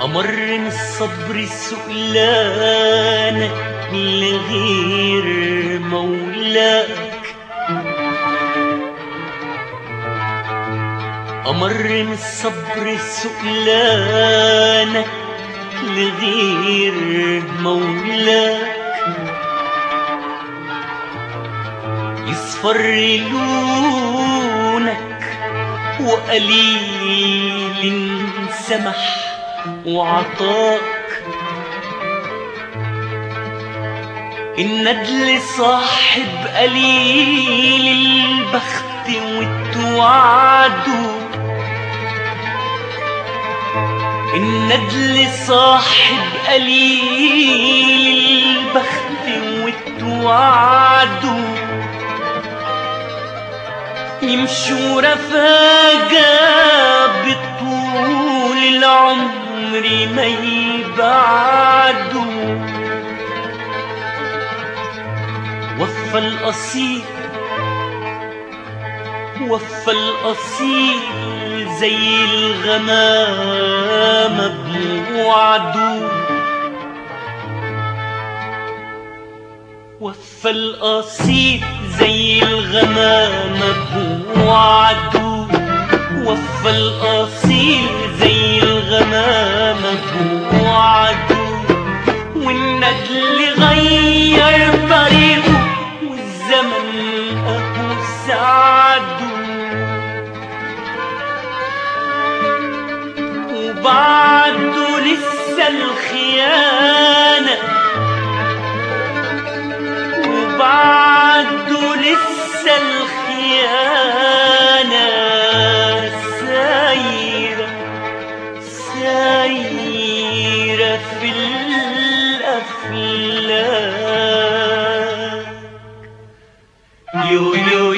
أمر من الصبر سؤلانك لغير مولاك أمر من الصبر سؤلانك لغير مولاك يصفر لونك وقليل سمح وعطاك الندل صاحب قليل البخت والتوعدوا الندل صاحب قليل البخت والتوعدوا يمشوا رفاقة بطول العمر ما يبعدوا وفى الأصيل وفى الأصيل زي الغمامة بوعده وفى الأصيل زي الغمامة بوعده وفى الأصيل زي الغمامة بوعده والندل غير طريقه والزمن أهو سعده وبعده لسه الخيانة وبعده لسه الخيانة سايرة سايرة في الأفلاك يو يو